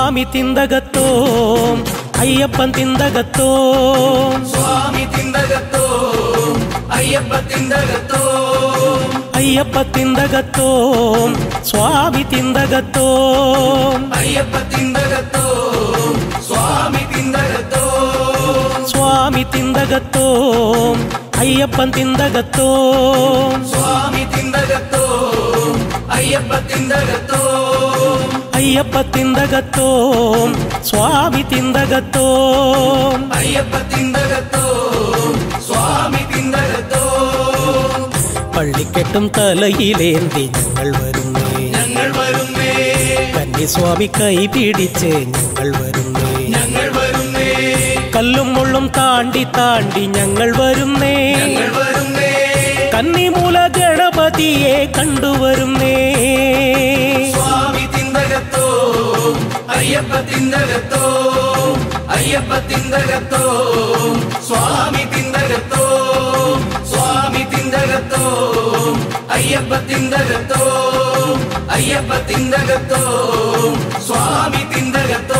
സ്വാമി തിന്തകത്തോം അയ്യപ്പൻ തിന്തകത്തോം സ്വാമി തിന്തകത്തോ അയ്യപ്പ തിന്തകത്തോ അയ്യപ്പ തിന്തകത്തോം സ്വാമി തിന്തകത്തോം അയ്യപ്പ തിന്തകത്തോ സ്വാമി തിന്തകത്തോ സ്വാമി തിന്തകത്തോം അയ്യപ്പൻ തിന്തകത്തോം സ്വാമി തിന്തകത്തോ അയ്യപ്പ തിന്തകത്തോ അയ്യപ്പ തിന്തകത്തോം സ്വാമി തിന്തകത്തോം അയ്യപ്പ തിന്തകത്തോ സ്വാമി തിന്തകത്തോ പള്ളിക്കെട്ടും തലയിലേന്തി ഞങ്ങൾ വരുന്നേ ഞങ്ങൾ വരുന്നേ കന്നിസ്വാമി കൈ പിടിച്ച് ഞങ്ങൾ വരുന്നേ ഞങ്ങൾ വരുന്നേ കല്ലും മുള്ളും താണ്ടി താണ്ടി ഞങ്ങൾ വരുന്നേ ഞങ്ങൾ വരുന്നേ കന്നിമൂല ഗണപതിയെ കണ്ടുവരുന്നേ സ്വാമി തിന്തകത്തോ അയ്യപ്പ തിന്തകത്തോ അയ്യപ്പ തിന്തകത്തോ സ്വാമി തിന്തകത്തോ സ്വാമി തിന്തകത്തോ അയ്യപ്പ തിന്തകത്തോ അയ്യപ്പ തിന്തകത്തോ സ്വാമി തിന്തകത്തോ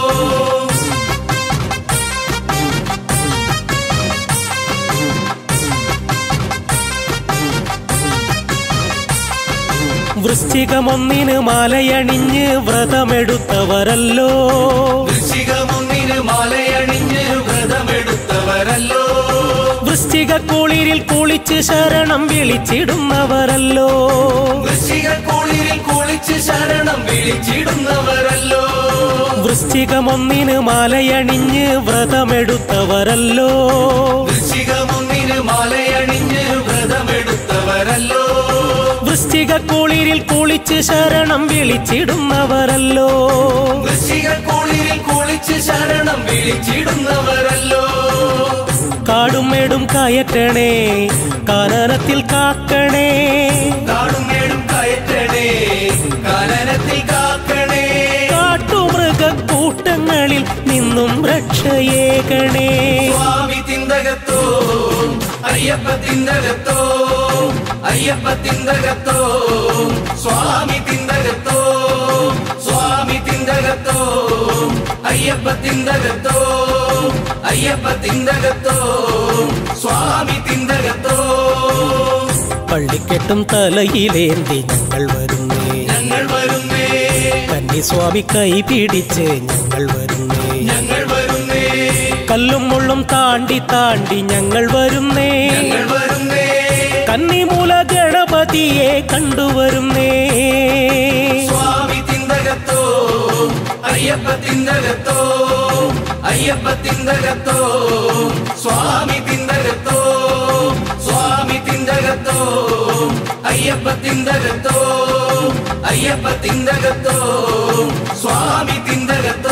വൃശ്ചികമൊന്നിന് മാലയണിഞ്ഞ് വ്രതമെടുത്തവരല്ലോ വൃശ്ചികമൊന്നിന് മാലയണിഞ്ഞ് വ്രതമെടുത്തവരല്ലോ വൃശ്ചിക കുളിരിൽ കുളിച്ച് ശരണം വിളിച്ചിടുന്നവരല്ലോ വൃശ്ചികക്കുളിരിൽ കുളിച്ച് ശരണം വിളിച്ചിടുന്നവരല്ലോ വൃശ്ചികമൊന്നിന് മാലയണിഞ്ഞ് വ്രതമെടുത്തവരല്ലോ വൃശ്ചികമൊന്നിന് മാലയണിഞ്ഞ് വ്രതമെടുത്തവരല്ലോ വൃശ്ചിക കുളിരിൽ കുളിച്ച് ശരണം വിളിച്ചിടുന്നവരല്ലോ വൃശ്ചികക്കുളിരിൽ കുളിച്ച് ശരണം വിളിച്ചിടുന്നവരല്ലോ കാടുമേടും കയറ്റണേ കാനനത്തിൽ കാക്കണേ കാടുമേടും കയറ്റണേ കാനനത്തിൽ കാക്കണേ കാട്ടുമൃഗ കൂട്ടങ്ങളിൽ നിന്നും രക്ഷയേകണേ സ്വാമി തിന്തകത്തോ അയ്യപ്പ തിന്തകത്തോ അയ്യപ്പ തിന്തകത്തോ സ്വാമി തിന്തകത്തോ സ്വാമി തിന്തകത്തോ അയ്യപ്പ തിന്തകത്തോ അയ്യപ്പ തിന്തകത്തോ സ്വാമി തിന്തകത്തോ പള്ളിക്കെട്ടും തലയിലേന്തി ഞങ്ങൾ വരുന്നേ ഞങ്ങൾ വരുന്നേ കന്നിസ്വാമി കൈ പിടിച്ച് ഞങ്ങൾ വരുന്നേ ഞങ്ങൾ വരുന്നേ കല്ലും മുള്ളും താണ്ടി താണ്ടി ഞങ്ങൾ വരുന്നേ ഞങ്ങൾ വരുന്നേ കന്നിമൂല ഗണപതിയെ കണ്ടുവരുന്നേ സ്വാമി തിന്തകത്തോ അയ്യപ്പ തിന്തകത്തോ അയ്യപ്പ തിന്തകത്തോ സ്വാമി തിന്തകത്തോ സ്വാമി തിന്തകത്തോ അയ്യപ്പ തിന്തകത്തോ അയ്യപ്പ തിന്തകത്തോ സ്വാമി തിന്തകത്തോ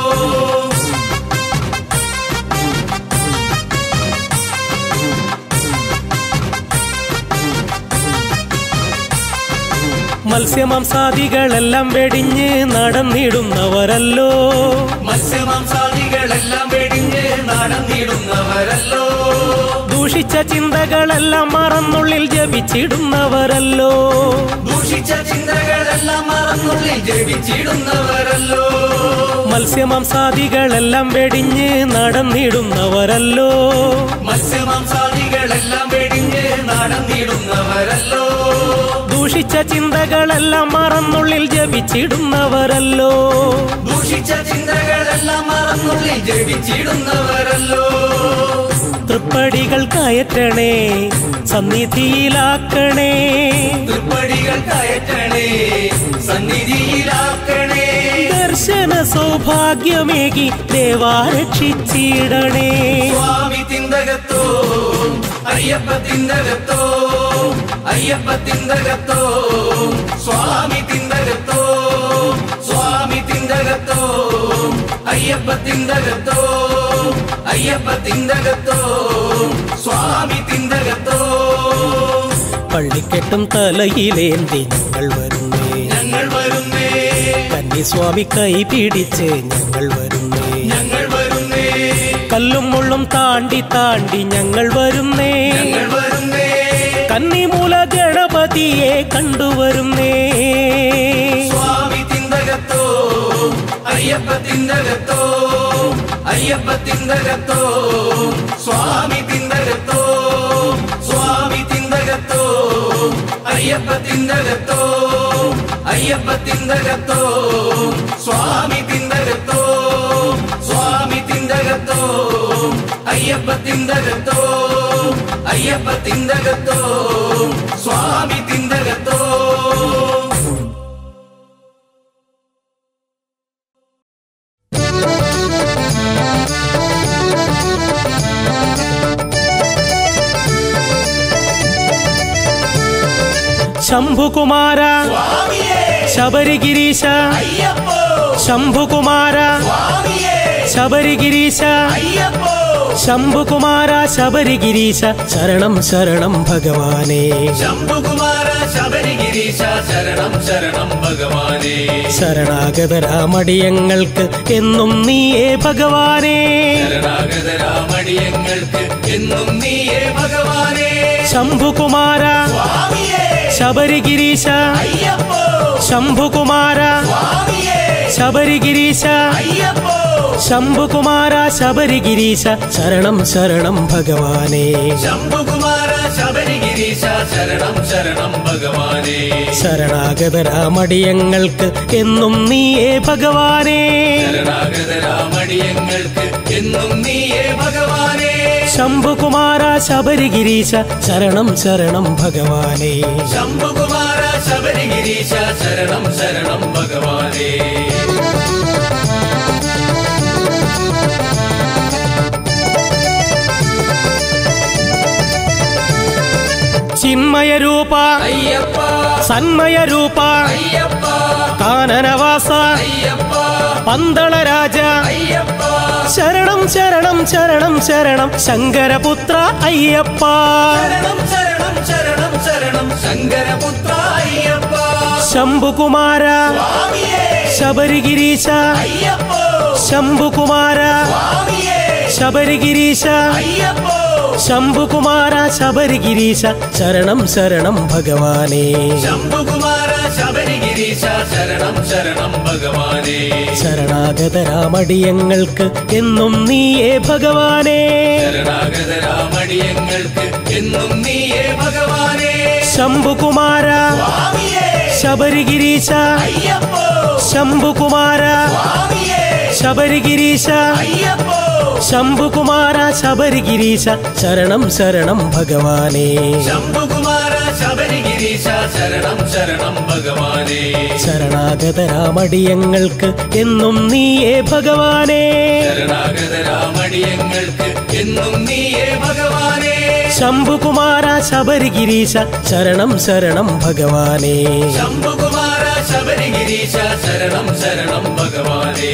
മത്സ്യമാംസാദികളെല്ലാം വെടിഞ്ഞ് നടന്നിടുന്നവരല്ലോ മത്സ്യമാംസാദികളെല്ലാം വെടിഞ്ഞ് നടന്നിടുന്നവരല്ലോ ദൂഷിച്ച ചിന്തകളെല്ലാം മറന്നുള്ളിൽ ജപിച്ചിടുന്നവരല്ലോ ദൂഷിച്ച ചിന്തകളെല്ലാം മറന്നുള്ളിൽ ജപിച്ചിടുന്നവരല്ലോ മത്സ്യമാംസാദികളെല്ലാം വെടിഞ്ഞ് നടന്നിടുന്നവരല്ലോ മത്സ്യമാംസാദികളെല്ലാം വെടിഞ്ഞ് നടന്നിടുന്നവരല്ലോ ദൂഷിച്ച ചിന്തകളെല്ലാം മറന്നുള്ളിൽ ജപിച്ചിടുന്നവരല്ലോ ദൂഷിച്ച ചിന്തകളെല്ലാം മറന്നുള്ളിൽ ജപിച്ചിടുന്നവരല്ലോ തൃപ്പടികൾ കയറ്റണേ സന്നിധിയിലാക്കണേ തൃപ്പടികൾ കയറ്റണേ സന്നിധിയിലാക്കണേ ദർശന സൗഭാഗ്യമേകി ദേവാരക്ഷിച്ചിടണേ സ്വാമി തിന്തകത്തോ അയ്യപ്പ തിന്തകത്തോ അയ്യപ്പ തിന്തകത്തോ സ്വാമി തിന്തകത്തോ സ്വാമി തിന്തകത്തോ അയ്യപ്പ തിന്തകത്തോ അയ്യപ്പ തിന്തകത്തോ സ്വാമി തിന്തകത്തോ പള്ളിക്കെട്ടും തലയിലേന്തി ഞങ്ങൾ വരുന്നേ ഞങ്ങൾ വരുന്നേ കന്നിസ്വാമി കൈ പിടിച്ച് ഞങ്ങൾ വരുന്നേ ഞങ്ങൾ വരുന്നേ കല്ലും മുള്ളും താണ്ടി താണ്ടി ഞങ്ങൾ വരുന്നേ ഞങ്ങൾ വരുന്നേ കന്നിമൂല ഗണപതിയെ കണ്ടുവരുന്നേ സ്വാമി തിന്തകത്തോ അയ്യപ്പ തിന്തകത്തോ അയ്യപ്പ തിന്തകത്തോ സ്വാമി തിന്തകത്തോ സ്വാമി തിന്തകത്തോ അയ്യപ്പ തിന്തകത്തോ അയ്യപ്പ തിന്തകത്തോ സ്വാമി തിന്തകത്തോ സ്വാമി തിന്തകത്തോ അയ്യപ്പ തിന്തകത്തോ അയ്യപ്പ തിന്തകത്തോ സ്വാമി തിന്തകത്തോ ശംഭുകുമാര സ്വാമിയേ ശബരിഗിരീശ അയ്യപ്പോ ശംഭുകുമാര സ്വാമിയേ ശബരിഗിരീശ അയ്യപ്പോ ശംഭുകുമാര ശബരിഗിരീശ ശരണം ശരണം ഭഗവാനേ ശംഭുകുമാര ശബരിഗിരീശ ശരണം ശരണം ഭഗവാനേ ശരണാഗതരാമടിയങ്ങൾക്ക് എന്നും നീയേ ഭഗവാനേ ശരണാഗത രാമടിയങ്ങൾക്ക് എന്നും നീയേ ഭഗവാനേ ശംഭുകുമാര സ്വാമിയേ ശബരിഗിരീശ അയ്യപ്പോ ശംഭുകുമാര സ്വാമിയേ ശബരിഗിരീശ അയ്യപ്പോ ശംഭുകുമാര ശബരിഗിരീശ ശരണം ശരണം ഭഗവാനേ ശംഭുകുമാര ശബരിഗിരീശ ശരണം ശരണം ഭഗവാനേ ശരണാഗതരാമടിയങ്ങൾക്ക് എന്നും നീയേ ഭഗവാനേ ശരണാഗത രാമടിയങ്ങൾക്ക് എന്നും നീയേ ഭഗവാനേ ശംഭുകുമാര ശബരിഗിരീശ ശരണം ശരണം ഭഗവാനേ ശംഭുകുമാര ശബരിഗിരീശ ശരണം ശരണം ഭഗവാനേ ചിന്മയരൂപ അയ്യപ്പ സന്മയരൂപ അയ്യപ്പ കാനനവാസ അയ്യപ്പ പന്തളരാജ അയ്യപ്പ ശരണം ശരണം ശരണം ശരണം ശങ്കരപുത്ര അയ്യപ്പ ശരണം ശരണം ശരണം ശരണം ശങ്കരപുത്ര അയ്യപ്പ ശംഭുകുമാര സ്വാമിയേ ശബരിഗിരീശ അയ്യപ്പോ ശംഭുകുമാര സ്വാമിയേ ശബരിഗിരീശ അയ്യപ്പോ ശംഭുകുമാര ശബരിഗിരീശ ശരണം ശരണം ഭഗവാനേ ശംഭുകുമാര ശബരിഗിരീശ ശരണം ശരണം ഭഗവാനേ ശരണാഗതരാമടിയങ്ങൾക്ക് എന്നും നീയേ ഭഗവാനേ ശരണാഗത രാമടിയങ്ങൾക്ക് എന്നും നീയേ ഭഗവാനേ ശംഭുകുമാര സ്വാമിയേ ശബരിഗിരീശ അയ്യപ്പോ ശംഭുകുമാര സ്വാമിയേ ശബരിഗിരീശ അയ്യപ്പോ ശംഭുകുമാര ശബരിഗിരീശ ശരണം ശരണം ഭഗവാനേ ശംഭുകുമാര ശബരിഗിരീശ ശരണം ശരണം ഭഗവാനേ ശരണാഗതരാമടിയങ്ങൾക്ക് എന്നും നീയേ ഭഗവാനേ ശരണാഗത രാമടിയങ്ങൾക്ക് എന്നും നീയേ ഭഗവാനേ ശംഭുകുമാര ശബരിഗിരീശ ശരണം ശരണം ഭഗവാനേ ശംഭുകുമാര ശബരിഗിരീശ ശരണം ശരണം ഭഗവാനേ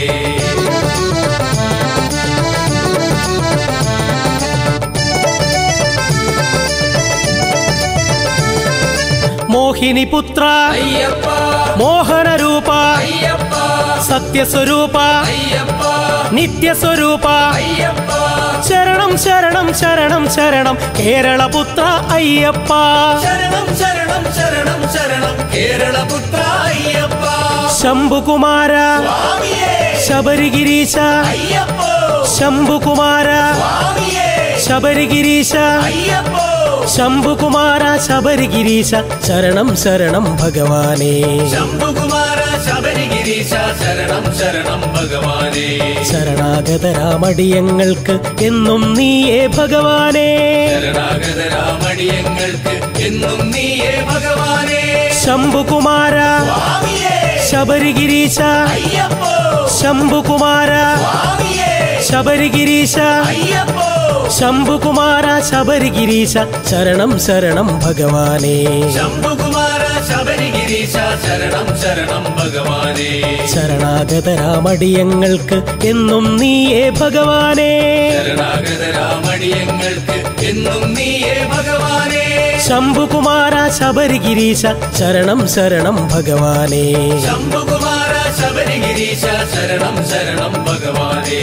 മോഹിനിപുത്ര അയ്യപ്പ മോഹനരൂപ അയ്യപ്പ സത്യസ്വരൂപ അയ്യപ്പ നിത്യസ്വരൂപ അയ്യപ്പ ശരണം ശരണം ശരണം ശരണം കേരളപുത്ര അയ്യപ്പ ശരണം ശരണം ശരണം ശരണം കേരളപുത്ര അയ്യപ്പ ശംഭുകുമാര സ്വാമിയേ ശബരിഗിരീശ അയ്യപ്പോ ശംഭുകുമാര സ്വാമിയേ ശബരിഗിരീശ അയ്യപ്പോ ശംഭുകുമാര ശബരിഗിരീശ ശരണം ശരണം ഭഗവാനേ ശംഭുകുമാര ശബരിഗിരീശ ശരണം ശരണം ഭഗവാനേ ശരണാഗതരാമടിയങ്ങൾക്ക് എന്നും നീയേ ഭഗവാനേ ശരണാഗത രാമടിയങ്ങൾക്ക് എന്നും നീയേ ഭഗവാനേ ശംഭുകുമാര സ്വാമിയേ ശബരിഗിരീശ അയ്യപ്പോ ശംഭുകുമാര സ്വാമിയേ ശബരിഗിരീശ അയ്യപ്പോ ശംഭുകുമാര ശബരിഗിരീശ ശരണം ശരണം ഭഗവാനേ ശംഭുകുമാര ശബരിഗിരീശ ശരണം ശരണം ഭഗവാനേ ശരണാഗതരാമടിയങ്ങൾക്ക് എന്നും നീയേ ഭഗവാനേ ശരണാഗത രാമടിയങ്ങൾക്ക് എന്നും നീയേ ഭഗവാനേ ശംഭുകുമാര ശബരിഗിരീശ ശരണം ശരണം ഭഗവാനേ ശംഭുകുമാര ശബരിഗിരീശ ശരണം ശരണം ഭഗവാനേ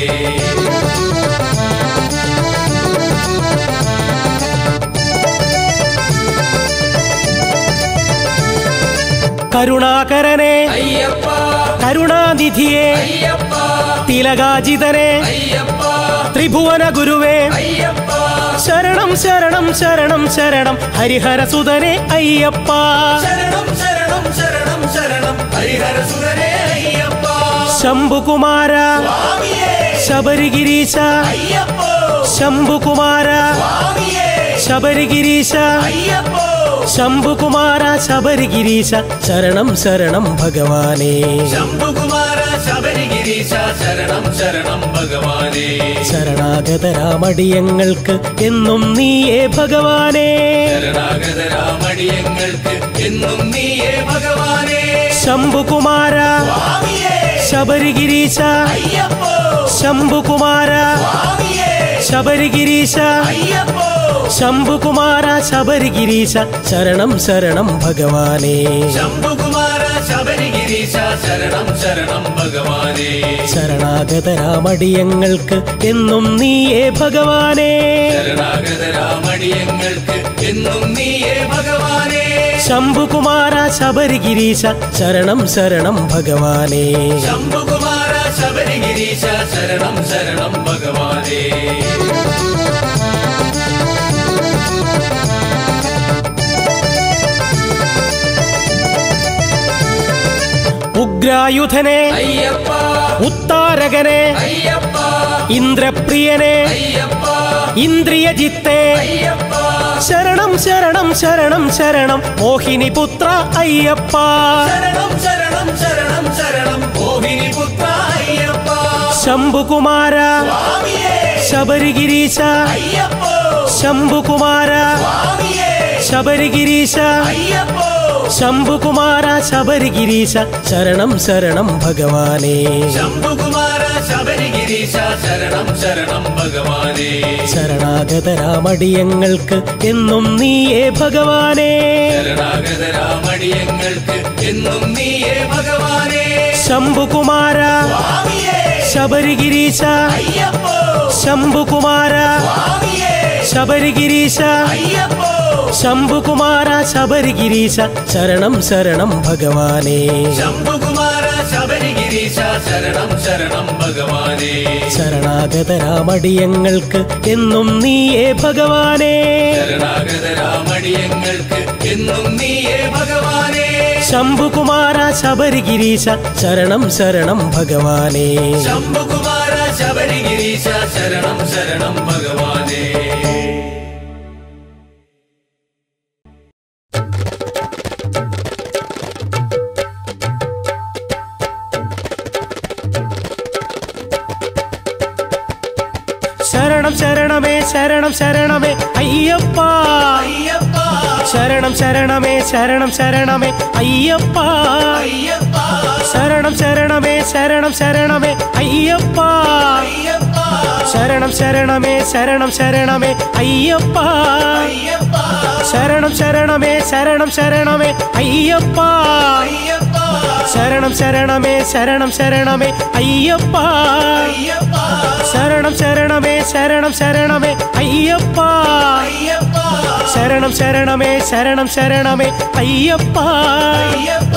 കരുണാകരനെ അയ്യപ്പ കരുണാനിധിയെ അയ്യപ്പ തിലകാജിതനെ അയ്യപ്പ ത്രിഭുവന ഗുരുവേ അയ്യപ്പ ശരണം ശരണം ശരണം ശരണം ഹരിഹരസുതനെ അയ്യപ്പ ശരണം ശരണം ശരണം ശരണം ഹരിഹരസുരനെ അയ്യപ്പ ശംഭുകുമാര സ്വാമിയേ ശബരിഗിരീശ അയ്യപ്പോ ശംഭുകുമാര സ്വാമിയേ ശബരിഗിരീശ അയ്യപ്പോ ശംഭുകുമാര ശബരിഗിരീശ ശരണം ശരണം ഭഗവാനേ ശംഭുകുമാര ശബരിഗിരീശ ശരണം ശരണം ഭഗവാനേ ശരണാഗത രാമടിയങ്ങൾക്ക് എന്നും നീയേ ഭഗവാനേ ശരണാഗത രാമടിയങ്ങൾക്ക് എന്നും നീയേ ഭഗവാനേ ശംഭുകുമാര സ്വാമിയേ ശബരിഗിരീശ അയ്യപ്പോ ശംഭുകുമാര സ്വാമിയേ ശബരിഗിരീശ അയ്യപ്പോ ശംഭുകുമാര ശബരിഗിരീശ ശരണം ശരണം ഭഗവാനേ ശംഭുകുമാര ശബരിഗിരീശ ശരണം ശരണം ഭഗവാനേ ശരണാഗത രാമടിയങ്ങൾക്ക് എന്നും നീയേ ഭഗവാനേ ശരണാഗത രാമടിയങ്ങൾക്ക് എന്നും നീയേ ഭഗവാനേ ശംഭുകുമാര ശബരിഗിരീശ ശരണം ശരണം ഭഗവാനേ ശംഭുകുമാര ശബരിഗിരീശ ശരണം ശരണം ഭഗവാനേ ഉഗ്രായുധനെ അയ്യപ്പ ഉത്താരകനെ അയ്യപ്പ ഇന്ദ്രപ്രിയനെ അയ്യപ്പ ഇന്ദ്രിയജിത്തെ അയ്യപ്പ ശരണം ശരണം ശരണം ശരണം മോഹിനി പുത്ര അയ്യപ്പ ശരണം ശരണം ശരണം ശരണം മോഹിനി പുത്ര അയ്യപ്പ ശംഭുകുമാര സ്വാമിയേ ശബരിഗിരീശ അയ്യപ്പോ ശംഭുകുമാര സ്വാമിയേ ശബരിഗിരീശ അയ്യപ്പോ ശംഭുകുമാര ശബരിഗിരീശ ശരണം ശരണം ഭഗവാനേ ശംഭുകുമാര ശബരിഗിരീശ ശരണം ശരണം ഭഗവാനേ ശരണാഗത രാമടിയങ്ങൾക്ക് എന്നും നീയേ ഭഗവാനേ ശരണാഗത രാമടിയങ്ങൾക്ക് എന്നും നീയേ ഭഗവാനേ ശംഭുകുമാര സ്വാമിയേ ശബരിഗിരീശ അയ്യപ്പോ ശംഭുകുമാര സ്വാമിയേ ശബരിഗിരീശ അയ്യപ്പോ ശംഭുകുമാര ശബരിഗിരീശ ശരണം ശരണം ഭഗവാനേ ശംഭുകുമാര ശബരിഗിരീശ ശരണം ശരണം ഭഗവാനേ ശരണാഗത രാമടിയങ്ങൾക്ക് എന്നും നീയേ ഭഗവാനേ ശരണാഗത രാമടിയങ്ങൾക്ക് എന്നും നീയേ ഭഗവാനേ ശംഭുകുമാര ശബരിഗിരീശ ശരണം ശരണം ഭഗവാനേ ശംഭുകുമാര ശബരിഗിരീശ ശരണം ശരണം ഭഗവാനേ ശരണം ശരണമേ ശരണം ശരണമേ അയ്യപ്പ അയ്യപ്പ ശരണം ശരണമേ ശരണം ശരണമേ അയ്യപ്പ അയ്യപ്പ ശരണം ശരണമേ ശരണം ശരണമേ അയ്യപ്പ അയ്യപ്പ ശരണം ശരണമേ ശരണം ശരണമേ അയ്യപ്പ അയ്യപ്പ ശരണം ശരണമേ ശരണം ശരണമേ അയ്യപ്പ അയ്യപ്പ ശരണം ശരണമേ ശരണം ശരണമേ അയ്യപ്പ അയ്യപ്പ ശരണം ശരണമേ ശരണം ശരണമേ അയ്യപ്പ അയ്യപ്പ ശരണം ശരണമേ ശരണം ശരണമേ അയ്യപ്പ അയ്യപ്പ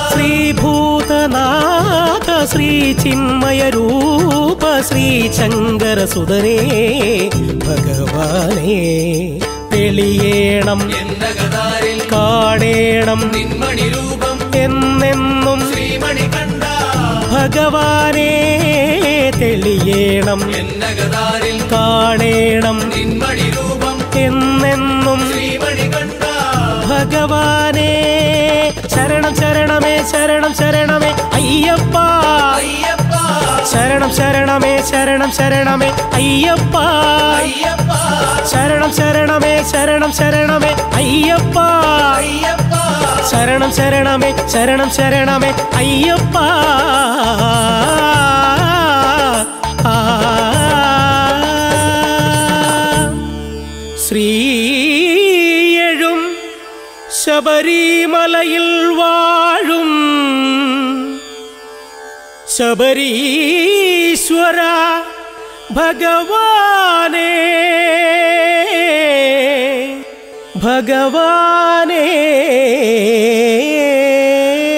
ശ്രീഭൂതനാഥ ശ്രീ ചിന്മയ രൂപ ശ്രീ ശങ്കര സുതനേ ഭഗവാനേ തെളിയേണം എന്നകതാരിൽ കാണേണം നിന്മണി രൂപം എന്നെന്നും ശ്രീമണി കണ്ട ഭഗവാനേ തെളിയേണം എന്നകതാരിൽ കാണേണം നിന്മണി രൂപം എന്നെന്നും ശ്രീമണി കണ്ട ഭഗവാനേ ശരണം ശരണമേ ശരണം ശരണമേ അയ്യപ്പ അയ്യപ്പ ശരണം ശരണമേ ശരണം ശരണമേ അയ്യപ്പ അയ്യപ്പ ശരണം ശരണമേ ശരണം ശരണമേ അയ്യപ്പ അയ്യപ്പ ശരണം ശരണമേ ശരണം ശരണമേ അയ്യപ്പ ആ. ശ്രീയഴും ശബരിമലയിൽ വാഴും ശബരീശ്വര ഭഗവാനേ ഭഗവാനേ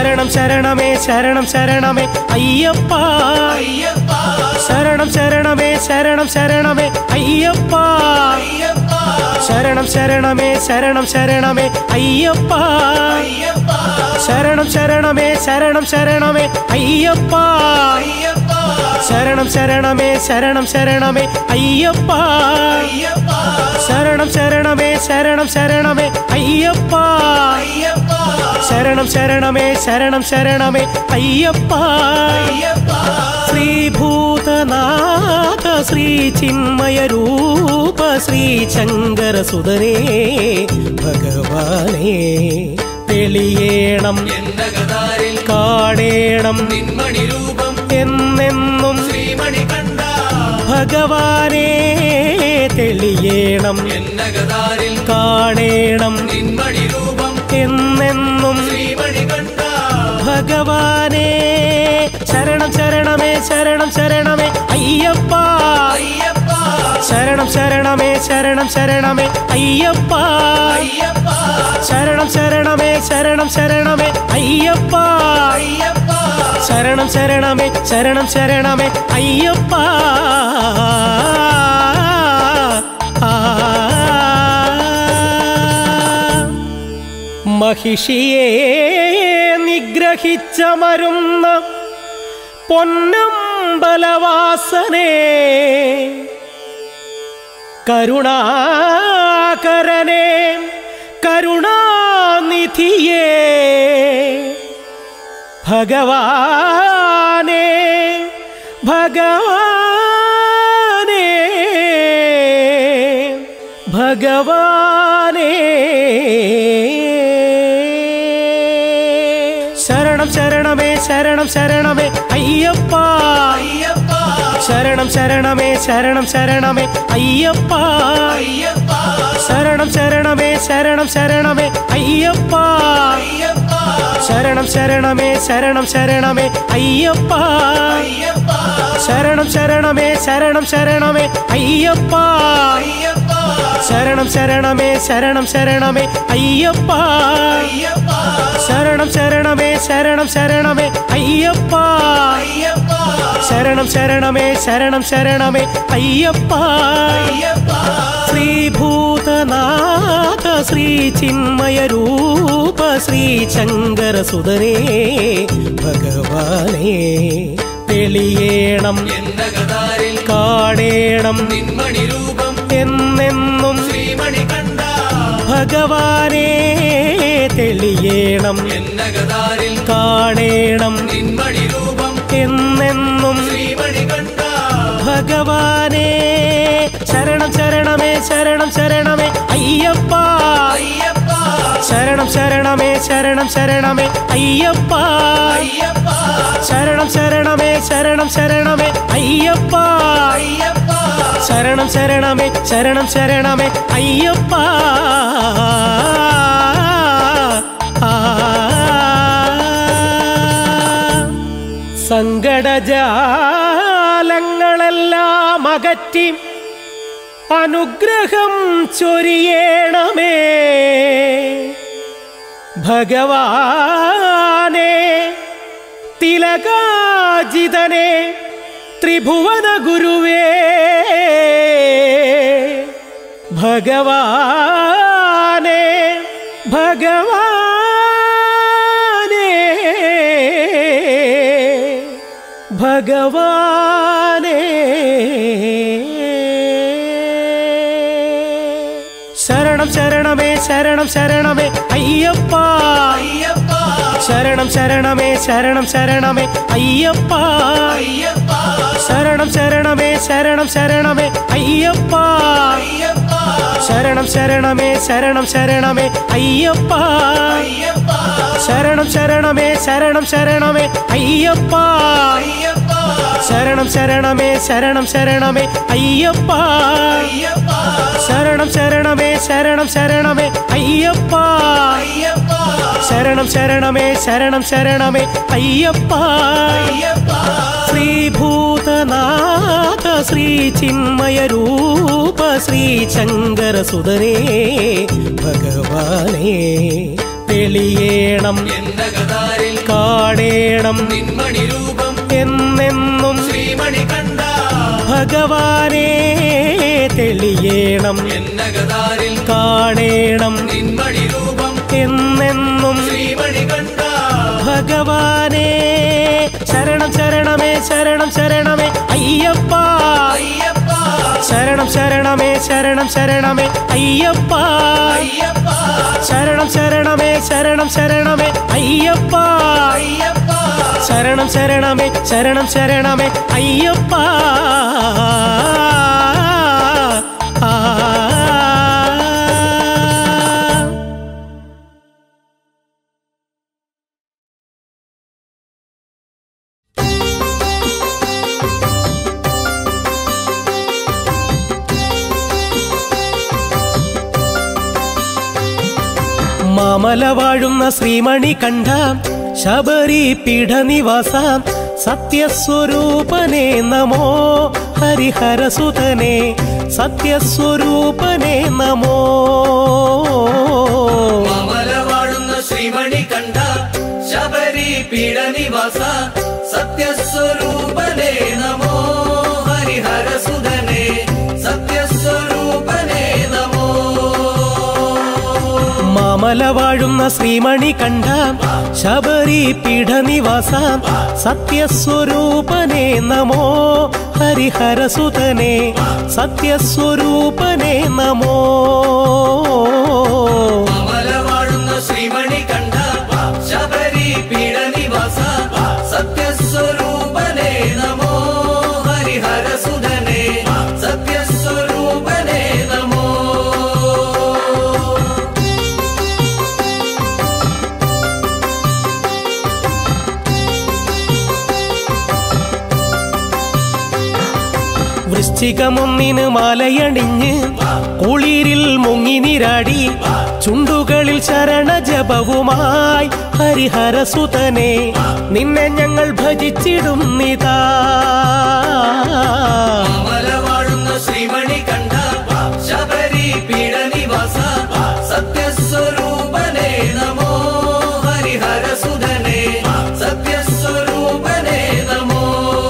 ശരണം ശരണമേ ശരണം ശരണമേ അയ്യപ്പ അയ്യപ്പ ശരണം ശരണമേ ശരണം ശരണമേ അയ്യപ്പ അയ്യപ്പ ശരണം ശരണമേ ശരണം ശരണമേ അയ്യപ്പ അയ്യപ്പ ശരണം ശരണമേ ശരണം ശരണമേ അയ്യപ്പ അയ്യപ്പ ശരണം ശരണമേ ശരണം ശരണമേ അയ്യപ്പ അയ്യപ്പ ശരണം ശരണമേ ശരണം ശരണമേ അയ്യപ്പ അയ്യപ്പ ശരണം ശരണമേ ശരണം ശരണമേ അയ്യപ്പ അയ്യപ്പ ശ്രീഭൂതനാഥ ശ്രീ ചിന്മയ രൂപ ശ്രീ ശങ്കര സുതരേ ഭഗവാനേ തെളിയേണം എന്നകതാരിൽ കാണേണം നിന്മണി രൂപം എന്നെന്നും ശ്രീമണി കണ്ട ഭഗവാനേ തെളിയേണം എന്നകതാരിൽ കാണേണം നിന്മണി രൂപം എന്നെന്നും ശ്രീമണി കണ്ട ഭഗവാനേ ശരണം ശരണമേ ശരണം ശരണമേ അയ്യപ്പ അയ്യപ്പ ശരണം ശരണമേ ശരണം ശരണമേ അയ്യപ്പ അയ്യപ്പ ശരണം ശരണമേ ശരണം ശരണമേ അയ്യപ്പ അയ്യപ്പ ശരണം ശരണമേ ശരണം ശരണമേ അയ്യപ്പ മഹിഷിയെ നിഗ്രഹിച്ച മരുന്ന പൊന്നമ്പലവാസനെ കരുണാകരനെ കരുണാനിധിയേ ഭഗവാനെ ഭഗവാനെ ഭഗവാനെ ശരണം ശരണമേ ശരണം ശരണമേ അയ്യപ്പ അയ്യപ്പ ശരണം ശരണമേ ശരണം ശരണമേ അയ്യപ്പ അയ്യപ്പ ശരണം ശരണമേ ശരണം ശരണമേ അയ്യപ്പ അയ്യപ്പ ശരണം ശരണമേ ശരണം ശരണമേ അയ്യപ്പ അയ്യപ്പ ശരണം ശരണമേ ശരണം ശരണമേ അയ്യപ്പ അയ്യപ്പ ശരണം ശരണമേ ശരണം ശരണമേ അയ്യപ്പ അയ്യപ്പ ശരണം ശരണമേ ശരണം ശരണമേ അയ്യപ്പ അയ്യപ്പ ശരണം ശരണമേ ശരണം ശരണമേ അയ്യപ്പ അയ്യപ്പ ശ്രീഭൂതനാഥ ശ്രീ ചിന്മയ രൂപ ശ്രീ ശങ്കര സുതരേ ഭഗവാനേ തെളിയേണം എന്നകതാരിൽ കാണേണം നിന്മണി രൂപം എന്നെന്നും ശ്രീമണി കണ്ട ഭഗവാനേ തെളിയേണം എന്നകതാരിൽ കാണേണം നിന്മണി രൂപം എന്നെന്നും ശ്രീമണി കണ്ട ഭഗവാനേ ശരണം ശരണമേ ശരണം ശരണമേ അയ്യപ്പ അയ്യപ്പ ശരണം ശരണമേ ശരണം ശരണമേ അയ്യപ്പ അയ്യപ്പ ശരണം ശരണമേ ശരണം ശരണമേ അയ്യപ്പ അയ്യപ്പ ശരണം ശരണമേ ശരണം ശരണമേ അയ്യപ്പ സങ്കടജാലങ്ങളെല്ലാം അകറ്റി അനുഗ്രഹം ചൊരിയേണമേ ഭഗവാനെ തിലകാജിതനെ ത്രിഭുവന ഗുരുവേ ഭഗവാനെ ഭഗവാനെ ഭഗവാനെ ശരണം ശരണമേ ശരണം ശരണമേ അയ്യപ്പ അയ്യപ്പ ശരണം ശരണമേ ശരണം ശരണമേ അയ്യപ്പ അയ്യപ്പ ശരണം ശരണമേ ശരണം ശരണമേ അയ്യപ്പ അയ്യപ്പ ശരണം ശരണമേ ശരണം ശരണമേ അയ്യപ്പ അയ്യപ്പ ശരണം ശരണമേ ശരണം ശരണമേ അയ്യപ്പ അയ്യപ്പ ശരണം ശരണമേ ശരണം ശരണമേ അയ്യപ്പ അയ്യപ്പ ശരണം ശരണമേ ശരണം ശരണമേ അയ്യപ്പ അയ്യപ്പ ശരണം ശരണമേ ശരണം ശരണമേ അയ്യപ്പ അയ്യപ്പ ശ്രീഭൂതനാഥ ശ്രീ ചിന്മയ രൂപ ശ്രീ ശങ്കര സുതരേ ഭഗവാനേ തെളിയേണം എന്നകതാരിൽ കാണേണം നിന്മണി രൂപം എന്നെന്നും ശ്രീമണി കണ്ട ഭഗവാനെ തെളിയേണം എന്നകതാരിൽ കാണേണം നിന്മണി രൂപം എന്നെന്നും ശ്രീമണി കണ്ട ഭഗവാനെ ശരണം ശരണമേ ശരണം ശരണമേ അയ്യപ്പ അയ്യപ്പ ശരണം ശരണമേ ശരണം ശരണമേ അയ്യപ്പ അയ്യപ്പ ശരണം ശരണമേ ശരണം ശരണമേ അയ്യപ്പ അയ്യപ്പ ശരണം ശരണമേ ശരണം ശരണമേ അയ്യപ്പ ആ മാമല വാഴുന്ന ശ്രീമണി കണ്ഠ ശബരി പീഠനിവാസ സത്യസ്വരൂപനെ നമോ ഹരിഹരസുതനെ സത്യസ്വരൂപനെ നമോ മാമല വാഴുന്ന ശ്രീമണി കണ്ട ശബരി പീഠനിവാസ സത്യസ്വരൂപനേ നമോ ഹരിഹരസുധനേ സത്യസ്വരൂപനേ നമോ മാമല വാഴുന്ന ശ്രീമണി കണ്ഠ ശബരി പീഠനിവാസ സത്യസ്വരൂപനെ നമോ ഹരിഹരസുതനെ സത്യസ്വരൂപനെ നമോ മാമല വാഴുന്ന ശ്രീമണി കണ്ട ശബരി പീഠനിവാസ സത്യസ്വരൂപനേ നമോ ഹരിഹരസുധനേ സത്യസ്വരൂപനേ നമോ വൃശ്ചികമൊന്നിന് മാലയണിഞ്ഞ് കുളിരിൽ മുങ്ങി നിരാടി ചുണ്ടുകളിൽ ശരണജപവുമായി ഹരിഹരസുതനെ നിന്നെ ഞങ്ങൾ ഭജിച്ചിടും നിതാ മാമല വാഴുന്ന ശ്രീമണി കണ്ട ശബരി പീഠനിവാസ സത്യസ്വരൂപനേ നമോ ഹരിഹരസുധനേ സത്യസ്വരൂപനേ നമോ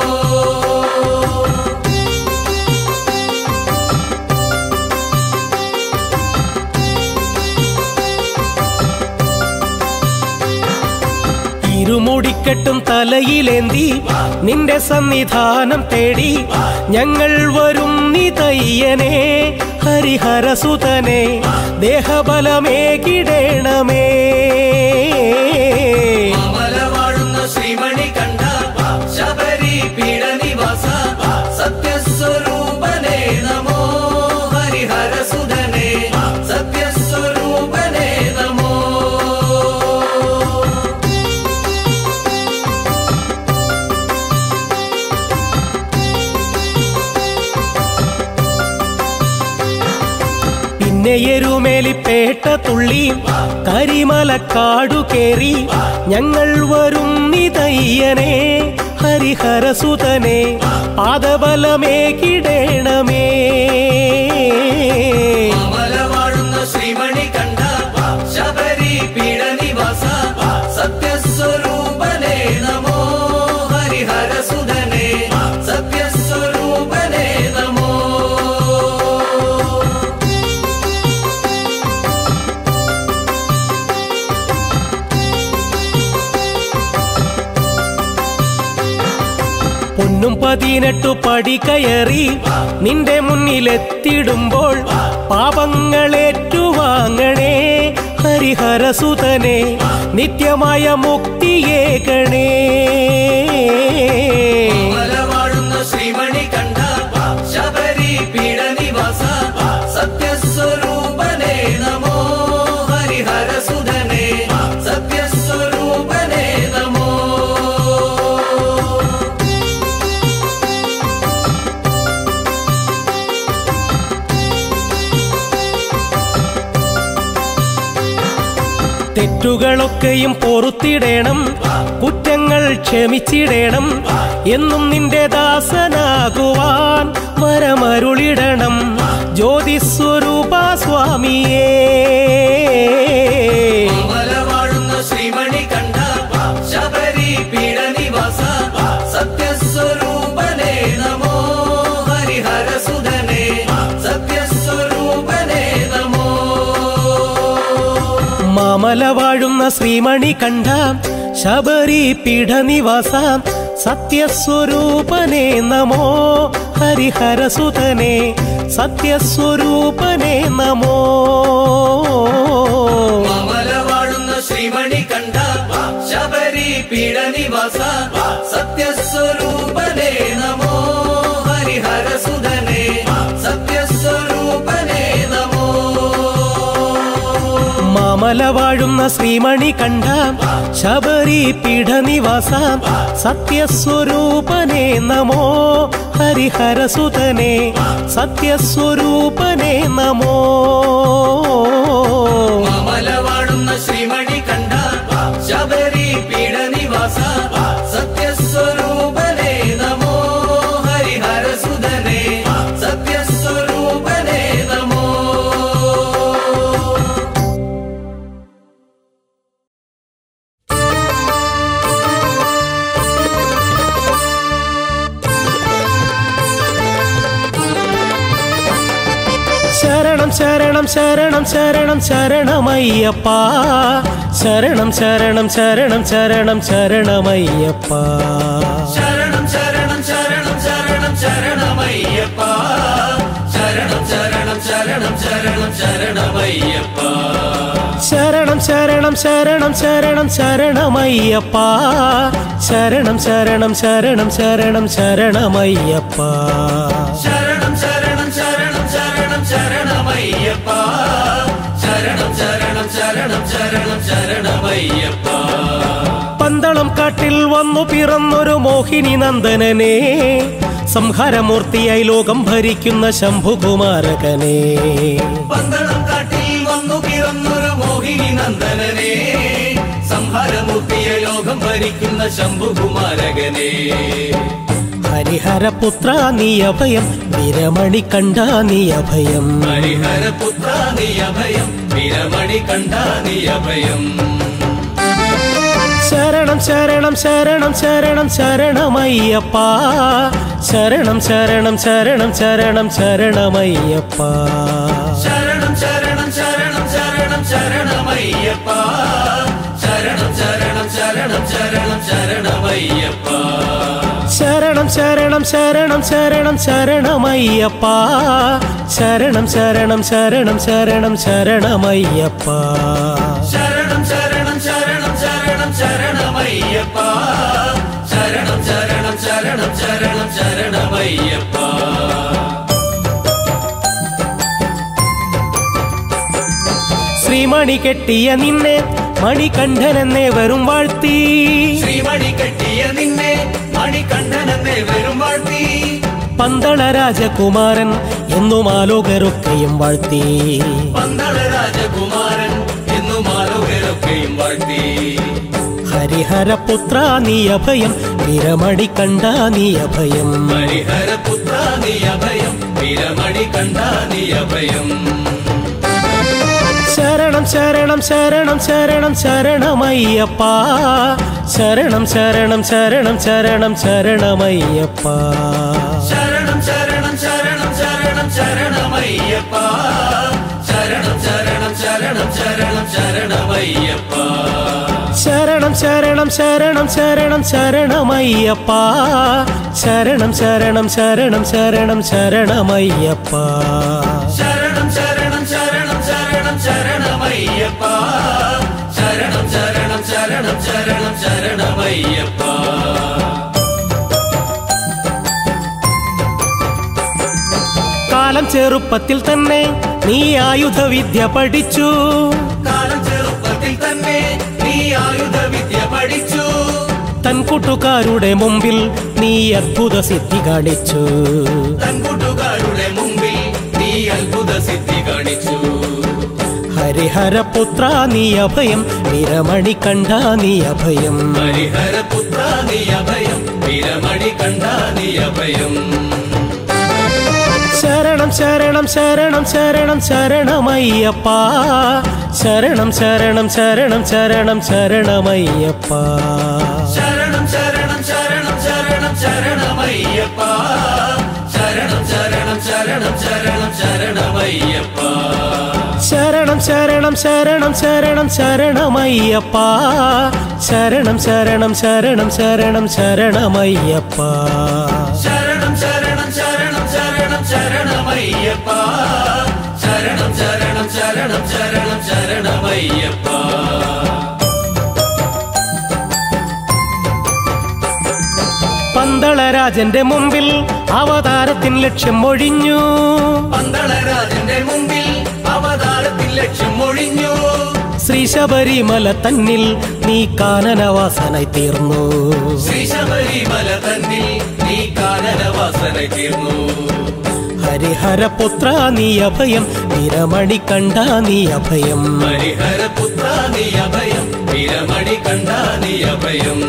ഇരുമുടിക്കെട്ടും തലയിലേന്തി നിന്റെ സന്നിധാനം തേടി ഞങ്ങൾ വരും നിതയ്യനെ ഹരിഹരസുതനെ ദേഹബലമേകിടേണമേ മാമല വാഴുന്ന ശ്രീമണി കണ്ട ശബരി പീഠനിവാസ സത്യസ്വരൂപനേ നമോ ഹരിഹരസുധനേ സത്യസ്വരൂപനേ നമോ പിന്നെ എരുമേലിപ്പേട്ട തുള്ളി കരിമലക്കാടു കേറി ഞങ്ങൾ വരും നിതയ്യനെ ഹരിഹരസുതനെ പാദബലമേകിടേണമേ മാമല വാഴുന്ന ശ്രീമണി കണ്ട ശബരി പീഠനിവാസ സത്യസ്വരൂപനേ നമോ ഹരിഹരസുധനേ സത്യസ്വരൂപനേ നമോ പൊന്നും പതിനെട്ടു പടി കയറി നിന്റെ മുന്നിലെത്തിടുമ്പോൾ പാപങ്ങളേറ്റുവാങ്ങണേ ഹരിഹരസുതനെ നിത്യമായ മുക്തിയേകണേ മാമല വാഴുന്ന ശ്രീമണി കണ്ട ശബരി പീഠനിവാസ സത്യസ്വരൂപനേ നമോ ഹരിഹരസുധനേ സത്യസ്വരൂപനേ നമോ തെറ്റുകളൊക്കെയും പൊറുത്തിടേണം കുറ്റങ്ങൾ ക്ഷമിച്ചിടേണം എന്നും നിന്റെ ദാസനാകുവാൻ വരമരുളിടണം ജ്യോതിസ്വരൂപ സ്വാമിയേ മാമല വാഴുന്ന മാമല വാഴുന്ന ശ്രീമണി കണ്ഠ ശബരി പീഠനിവാസ സത്യസ്വരൂപനെ നമോ ഹരിഹരസുതനെ സത്യസ്വരൂപനെ നമോ മാമല വാഴുന്ന ശ്രീമണി കണ്ഠ ശബരി പീഠനിവാസ സത്യസ്വരൂപനേ നമോ ഹരിഹരസുധനേ സത്യസ്വരൂപനേ നമോ മാമല വാഴുന്ന ശ്രീമണി കണ്ഠ ശബരി പീഠനിവാസ സത്യസ്വരൂപനെ നമോ ഹരിഹരസുതനെ സത്യസ്വരൂപനെ നമോ മാമല വാഴുന്ന ശ്രീമണി കണ്ഠ ശബരി പീഠനിവാസ സത്യസ്വരൂപനേ നമോ ഹരിഹരസുധനേ സത്യസ്വരൂപനേ നമോ ശരണം ശരണം ശരണം ശരണം ശരണമയ്യപ്പ ശരണം ശരണം ശരണം ശരണം ശരണമയ്യപ്പ ശരണം ശരണം ശരണം ശരണം ശരണമയ്യപ്പ ശരണം ശരണം ശരണം ശരണം ശരണമയ്യപ്പ ശരണം ശരണം ശരണം ശരണം ശരണമയ്യപ്പ ശരണം ശരണം ശരണം ശരണം ശരണമയ്യപ്പ ശരണം ശരണം ശരണം ശരണം ശരണമയ്യപ്പ ശരണം ശരണം ശരണം ശരണം ശരണമയ്യപ്പ പന്തളം കാട്ടിൽ വന്നു പിറന്നൊരു മോഹിനി നന്ദനനെ സംഹാരമൂർത്തിയായി ലോകം ഭരിക്കുന്ന ശംഭുകുമാരകനെ പന്തളം കാട്ടിൽ വന്നു പിറന്നൊരു മോഹിനി നന്ദനനെ സംഹാരമൂർത്തിയെ ലോകം ഭരിക്കുന്ന ശംഭുകുമാരകനെ ഹരിഹരപുത്ര നീ അഭയം വിരമണി കണ്ട നീ അഭയം ഹരിഹരപുത്ര നീ അഭയം വിരമണി കണ്ട നീ അഭയം ശരണം ശരണം ശരണം ശരണം ശരണമയ്യപ്പ ശരണം ശരണം ശരണം ശരണം ശരണമയ്യപ്പ ശരണം ശരണം ശരണം ശരണം ശരണമയ്യപ്പ ശരണം ശരണം ശരണം ശരണം ശരണമയ്യപ്പ ശരണം ശരണം ശരണം ശരണം ശരണമയ്യപ്പ ശരണം ശരണം ശരണം ശരണം ശരണമയ്യപ്പ ശരണം ശരണം ശരണം ശരണം ശരണമയ്യപ്പ ശരണം ശരണം ശരണം ശരണം ശരണമയ്യപ്പ ശ്രീമണി കെട്ടിയ നിന്നെ മണികണ്ഠനെന്നേ വരും വാഴ്ത്തി ശ്രീമണി കെട്ടിയ നിന്നെ മണികണ്ഠനെന്നെ വരും വാഴ്ത്തി പന്തള രാജകുമാരൻ എന്നും ആലോകരൊക്കെയും വാഴ്ത്തി പന്തള രാജകുമാരൻ എന്നും ആലോകരൊക്കെയും വാഴ്ത്തി ഹരിഹരപുത്ര നീ അഭയം വിരമണി കണ്ട നീ അഭയം ഹരിഹരപുത്ര നീ അഭയം വിരമണി കണ്ട നീ അഭയം ശരണം ശരണം ശരണം ശരണം ശരണമയ്യപ്പ ശരണം ശരണം ശരണം ശരണം ശരണമയ്യപ്പ ശരണം ശരണം ശരണം ശരണം ശരണമയ്യപ്പ ശരണം ശരണം ശരണം ശരണം ശരണമയ്യപ്പ ശരണം ശരണം ശരണം ശരണം ശരണമയ്യപ്പ ശരണം ശരണം ശരണം ശരണം ശരണമയ്യപ്പ ശരണം ശരണം ശരണം ശരണം ശരണമയ്യപ്പ ശരണം ശരണം ശരണം ശരണം ശരണമയ്യപ്പ കാലം ചെറുപ്പത്തിൽ തന്നെ നീ ആയുധവിദ്യ പഠിച്ചു കാലം ചെറുപ്പത്തിൽ തന്നെ നീ ആയുധവിദ്യ പഠിച്ചു തൻ കൂട്ടുകാരുടെ മുമ്പിൽ നീ അത്ഭുത സിദ്ധി കാണിച്ചു തൻ കൂട്ടുകാരുടെ മുമ്പിൽ നീ അത്ഭുത സിദ്ധി കാണിച്ചു ഹരിഹരപുത്ര നീ അഭയം വിരമണി കണ്ട നീ അഭയം ഹരിഹരപുത്ര നീ അഭയം വിരമണി കണ്ട നീ അഭയം ശരണം ശരണം ശരണം ശരണം ശരണമയ്യപ്പ ശരണം ശരണം ശരണം ശരണം ശരണമയ്യപ്പ ശരണം ശരണം ശരണം ശരണം ശരണമയ്യപ്പ ശരണം ശരണം ശരണം ശരണം ശരണമയ്യപ്പ ശരണം ശരണം ശരണം ശരണം ശരണമയ്യപ്പ ശരണം ശരണം ശരണം ശരണം ശരണമയ്യപ്പ ശരണം ശരണം ശരണം ശരണം ശരണമയ്യപ്പ ശരണം ശരണം ശരണം ശരണം ശരണമയ്യപ്പ പന്തളരാജന്റെ മുമ്പിൽ അവതാരത്തിൻ ലക്ഷ്യം ഒഴിഞ്ഞു പന്തളരാജന്റെ മുമ്പിൽ അവതാരത്തിൽ ലക്ഷ്യം ഒഴിഞ്ഞു ശ്രീ ശബരിമല തന്നിൽ നീ കാനനവാസനായി തീർന്നു ശ്രീ ശബരിമല തന്നിൽ നീ കാനനവാസന തീർന്നു ഹരിഹരപുത്ര നീ അഭയം നിരമണി കണ്ട നീ അഭയം ഹരിഹരപുത്ര നീ അഭയം വിരമണി കണ്ട നീ അഭയം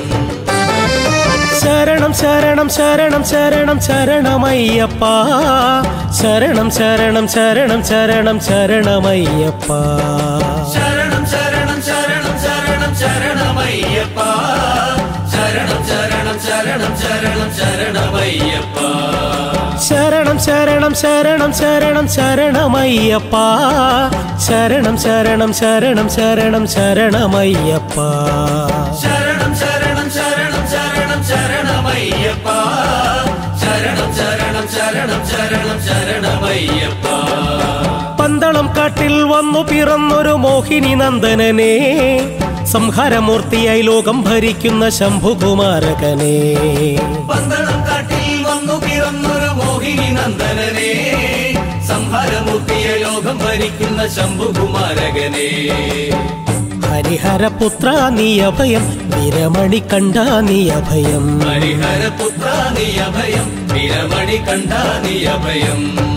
ശരണം ശരണം ശരണം ശരണം ശരണമയ്യപ്പ ശരണം ശരണം ശരണം ശരണം ശരണമയ്യപ്പ ശരണം ശരണം ശരണം ശരണം ശരണമയ്യപ്പ ശരണം ശരണം ശരണം ശരണം ശരണമയ്യപ്പ ശരണം ശരണം ശരണം ശരണം ശരണമയ്യപ്പ ശരണം ശരണം ശരണം ശരണം ശരണമയ്യപ്പ ശരണം ശരണം ശരണം ശരണം ശരണമയ്യപ്പ ശരണം ശരണം ശരണം ശരണം ശരണമയ്യപ്പ പന്തളം കാട്ടിൽ വന്നു പിറന്നൊരു മോഹിനി നന്ദനനെ സംഹാരമൂർത്തിയായി ലോകം ഭരിക്കുന്ന ശംഭുകുമാരകനെ പന്തളം കാട്ടിൽ വന്നു പിറന്നൊരു മോഹിനി നന്ദനനെ സംഹാരമൂർത്തിയ ലോകം ഭരിക്കുന്ന ശംഭുകുമാരകനെ ഹരിഹരപുത്ര നീ അഭയം വിരമണി കണ്ട നീ അഭയം ഹരിഹരപുത്ര നീ അഭയം വിരമണി കണ്ട നീ അഭയം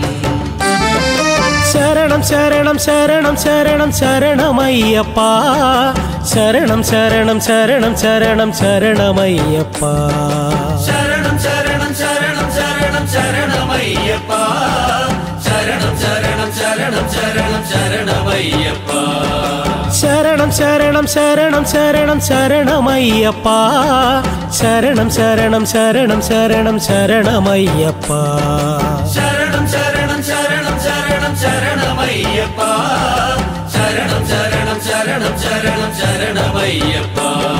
ശരണം ശരണം ശരണം ശരണം ശരണമയ്യപ്പ ശരണം ശരണം ശരണം ശരണം ശരണമയ്യപ്പ ശരണം ശരണം ശരണം ശരണം ശരണമയ്യപ്പ ശരണം ശരണം ശരണം ശരണം ശരണമയ്യപ്പ ശരണം ശരണം ശരണം ശരണം ശരണമയ്യപ്പ ശരണം ശരണം ശരണം ശരണം ശരണമയ്യപ്പ ശരണം ശരണം ശരണം ശരണം ശരണമയ്യപ്പ ശരണം ശരണം ശരണം ശരണം ശരണമയ്യപ്പ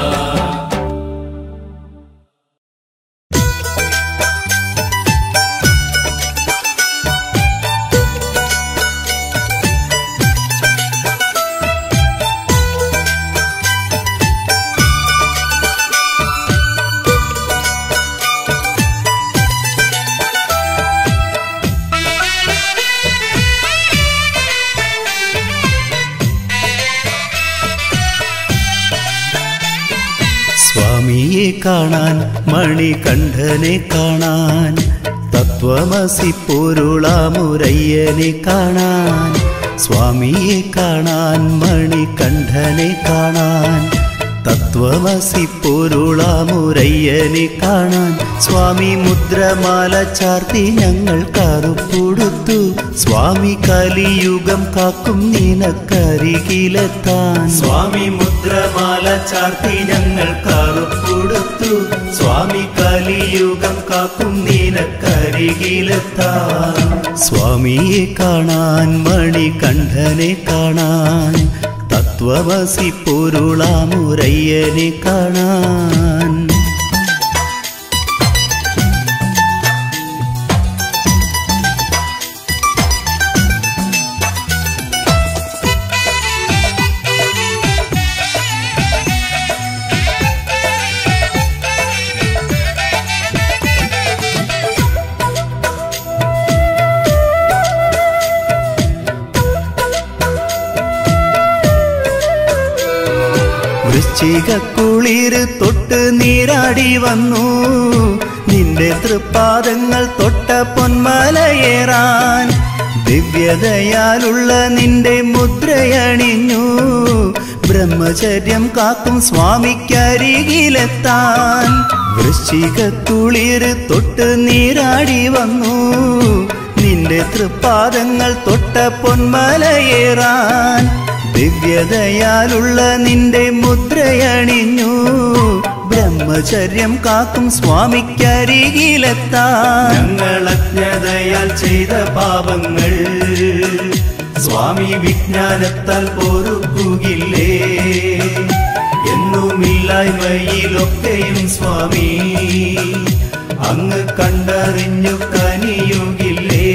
സ്വാമിയെ കാണാൻ മണികണ്ഠനെ കാണാൻ തത്വമസി പൊരുളാമുരയ്യനെ കാണാൻ സ്വാമിയെ കാണാൻ മണികണ്ഠനെ കാണാൻ തത്വമസി പൊരുളാമുരയ്യനെ കാണാൻ സ്വാമി മുദ്രമാല ചാർത്തി ഞങ്ങൾ കറുപ്പൊടുത്തു സ്വാമി കലിയുഗം കാക്കും നിനക്കരികിലെത്താൻ സ്വാമി മുദ്രമാല ചാർത്തി ഞങ്ങൾ കറുപ്പൊടുത്തു സ്വാമി കലിയുഗം കാക്കും നിനക്കരികിലെത്താൻ സ്വാമിയെ കാണാൻ മണികണ്ഠനെ കാണാൻ തത്വമസി പൊരുളാമുരയ്യനെ കാണാൻ വൃശ്ചിക കുളിര് തൊട്ട് നീരാടി വന്നു നിന്റെ തൃപ്പാദങ്ങൾ തൊട്ട പൊന്മലയേറാൻ ദിവ്യതയാലുള്ള നിന്റെ മുദ്രയണിഞ്ഞു ബ്രഹ്മചര്യം കാക്കും സ്വാമിക്കരികിലെത്താൻ വൃശ്ചിക കുളിര് തൊട്ട് നീരാടി വന്നു നിന്റെ തൃപ്പാദങ്ങൾ തൊട്ട പൊന്മലയേറാൻ ദിവ്യതയാലുള്ള നിന്റെ മുദ്രയണിഞ്ഞു ബ്രഹ്മചര്യം കാക്കും സ്വാമിക്കരികിലെത്താൻ ഞങ്ങൾ അജ്ഞതയാൽ ചെയ്ത പാപങ്ങൾ സ്വാമി വിജ്ഞാനത്താൽ പൊറുക്കുകില്ലേ എന്നുമില്ലായ്മയിലൊക്കെയും സ്വാമി അങ്ങ് കണ്ടറിഞ്ഞു കനിയുകില്ലേ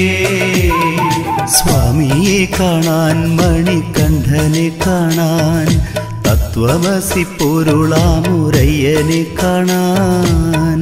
സ്വാമിയെ കാണാൻ മണികണ്ഠനെ കാണാൻ തത്വമസി പൊരുളാമുരയ്യനെ കാണാൻ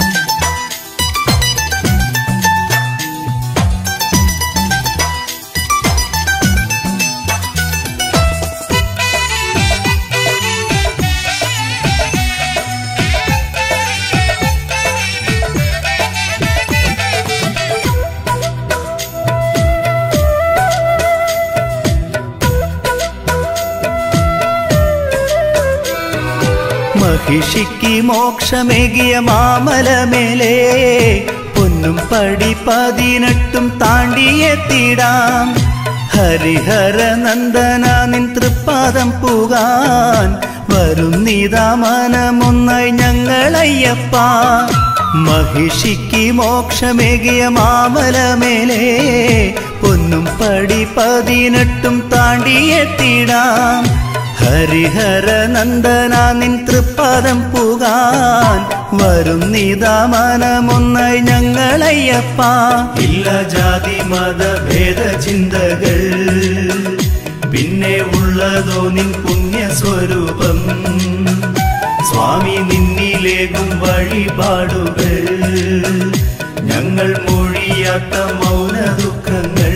മഹിഷിക്ക് മോക്ഷമേകിയ മാമലമേലേ പൊന്നും പടി പതിനെട്ടും താണ്ടിയെത്തിടാം ഹരിഹര നന്ദന നിൻ തൃപ്പാദം പുകാൻ വരും മനമൊന്നായി ഞങ്ങളയ്യപ്പ മഹിഷിക്ക് മോക്ഷമേകിയ മാമലമേലേ പൊന്നും പടി പതിനെട്ടും താണ്ടിയെത്തിടാം ഹരിഹര നന്ദന നിൻ തൃപ്പാദം പുകാൻ വരും മനമൊന്നായി ഞങ്ങളയ്യപ്പ ഇല്ല ജാതി മതഭേദ ചിന്തകൾ പിന്നെ ഉള്ളതോ നിൻ പുണ്യ സ്വരൂപം സ്വാമി നിന്നിലേകും വഴിപാടുകൾ ഞങ്ങൾ മൊഴിയാത്ത മൗന ദുഃഖങ്ങൾ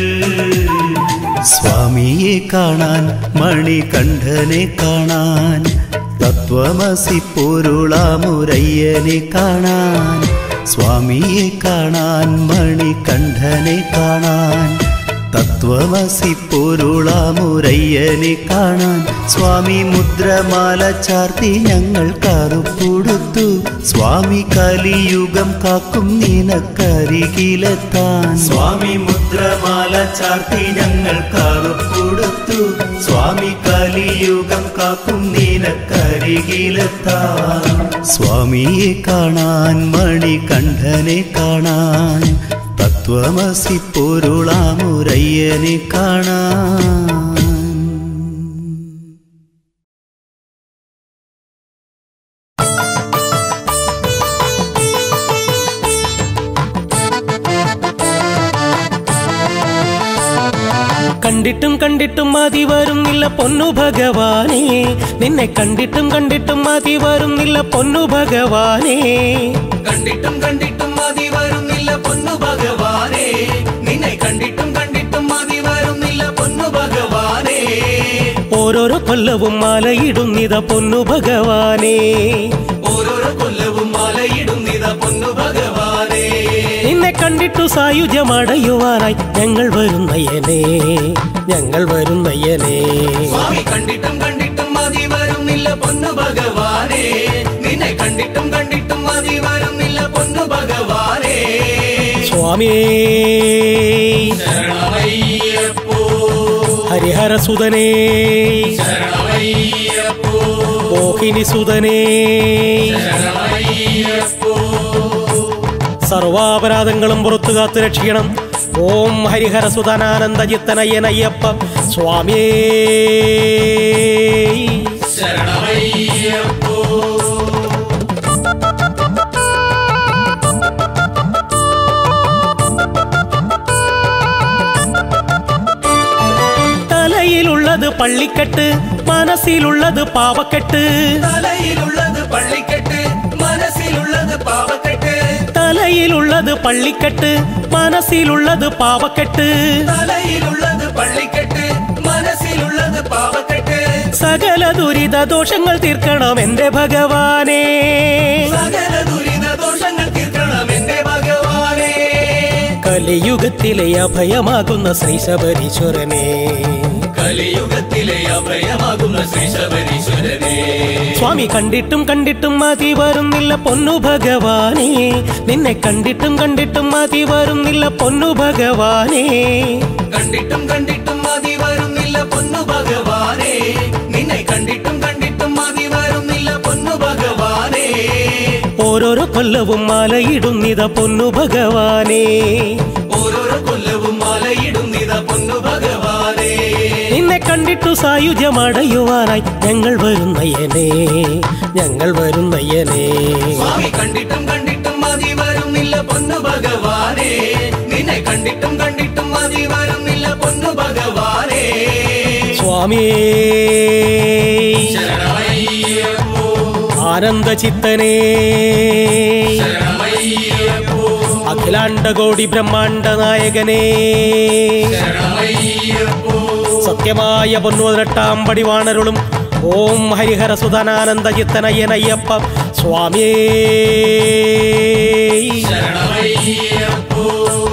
സ്വാമിയെ കാണാൻ മണികണ്ഠനെ കാണാൻ തത്വമസി പൊരുളാമുരയ്യനെ കാണാൻ സ്വാമിയെ കാണാൻ മണികണ്ഠനെ കാണാൻ തത്വമസി പൊരുളാമുരയ്യനെ കാണാൻ സ്വാമി മുദ്രമാല ചാർത്തി ഞങ്ങൾ കറുപ്പുടുത്തു സ്വാമി കലിയുഗം കാക്കും നിനക്കരികിലെത്താൻ സ്വാമി മുദ്രമാല ചാർത്തി ഞങ്ങൾ കറുപ്പുടുത്തു സ്വാമി കലിയുഗം കാക്കും നിനക്കരികിലെത്താൻ സ്വാമിയെ കാണാൻ മണികണ്ഠനെ കാണാൻ തത്വമസി പൊരുളാമുരയ്യനെ കാണാൻ കണ്ടിട്ടും കണ്ടിട്ടും മതി വരുന്നില്ല പൊന്നു ഭഗവാനേ നിന്നെ കണ്ടിട്ടും കണ്ടിട്ടും മതി വരുന്നില്ല പൊന്നു ഭഗവാനേ കണ്ടിട്ടും കണ്ടിട്ടും മതി വരുന്നില്ല പൊന്നു ഭഗവാനെ നിന്നെ കണ്ടിട്ടും കണ്ടിട്ടും മതി വരുന്നില്ല പൊന്നു ഭഗവാനെ ഓരോരോ കൊല്ലവും മാലയിടുന്നിത പൊന്നു ഭഗവാനേ ഓരോരോ കൊല്ലവും മലയിടുന്നിത പൊന്നു ഭഗവാനെ നിന്നെ കണ്ടിട്ടു സായുജ്യമടയുവാനായി ഞങ്ങൾ വരുന്നയ്യനേ ഞങ്ങൾ വരുന്നയ്യനേ സ്വാമി കണ്ടിട്ടും കണ്ടിട്ടും മതി വരുന്നില്ല പൊന്നു ഭഗവാനെ നിന്നെ കണ്ടിട്ടും കണ്ടിട്ടും മതി വരുന്നില്ല പൊന്നു ഭഗവാനെ സ്വാമിയേ ശരണമയ്യപ്പോ ഹരിഹര സുതനേ ശരണമയ്യപ്പോ മോഹിനി സുതനേ ശരണമയ്യപ്പോ സർവാപരാധങ്ങളും പുറത്തു കാത്തു രക്ഷിക്കണം ഓം ഹരിഹര സുതനാനന്ദ ചിത്തനയ്യനയ്യപ്പ സ്വാമിയേ ശരണമയ്യപ്പോ തലയിലുള്ളത് പള്ളിക്കെട്ട് മനസ്സിലുള്ളത് പാവക്കെട്ട് തലയിലുള്ളത് പള്ളിക്കെട്ട് മനസ്സിലുള്ളത് പാവക്കെട്ട് തലയിലുള്ളത് പള്ളിക്കെട്ട് മനസ്സിലുള്ളത് പാവക്കെട്ട് തലയിലുള്ളത് പള്ളിക്കെട്ട് മനസ്സിലുള്ളത് പാവക്കെട്ട് സകല ദുരിത ദോഷങ്ങൾ തീർക്കണം എന്റെ ഭഗവാനേ സകല ദുരിത ദോഷങ്ങൾ തീർക്കണം എന്റെ ഭഗവാനെ കലിയുഗത്തിലെ അഭയമാകുന്ന ശ്രീ ശബരീശ്വരനേ കലിയുഗത്തിലെ അഭയമാകുന്ന ശ്രീ ശബരീശ്വരനെ സ്വാമി കണ്ടിട്ടും കണ്ടിട്ടും മതി വരുന്നില്ല പൊന്നു ഭഗവാനേ നിന്നെ കണ്ടിട്ടും കണ്ടിട്ടും മതി വരുന്നില്ല പൊന്നു ഭഗവാനേ കണ്ടിട്ടും കണ്ടിട്ടും മതി വരുന്നില്ല പൊന്നു ഭഗവാനെ നിന്നെ കണ്ടിട്ടും കണ്ടിട്ടും മതി വരുന്നില്ല പൊന്നു ഭഗവാനെ ഓരോരോ കൊല്ലവും മാലയിടുന്നിത പൊന്നു ഭഗവാനേ ഓരോരോ കൊല്ലവും മാലയിടുന്നിത പൊന്നു ഭഗവാനേ നിന്നെ കണ്ടിട്ടു സായുജ്യമടയുവാനായി ഞങ്ങൾ വരുന്നയ്യനേ ഞങ്ങൾ വരുന്നയ്യനേ സ്വാമി കണ്ടിട്ടും കണ്ടിട്ടും മതി വരുന്നില്ല പൊന്നു ഭഗവാനേ നിന്നെ കണ്ടിട്ടും കണ്ടിട്ടും മതി വരുന്നില്ല പൊന്നു ഭഗവാനേ സ്വാമിയേ ശരണമയ്യപ്പോ ആനന്ദചിത്തനേ ശരണമയ്യപ്പോ അഖിലാണ്ടകോടി ബ്രഹ്മാണ്ട നായകനേ ശരണമയ്യപ്പോ സത്യമായ പൊന്നുപതിനെട്ടാം പടിവാണരുളും ഓം ഹരിഹര സുധനാനന്ദ ചിത്തനയ്യനയ്യപ്പ സ്വാമിയേ ശരണമയ്യപ്പോ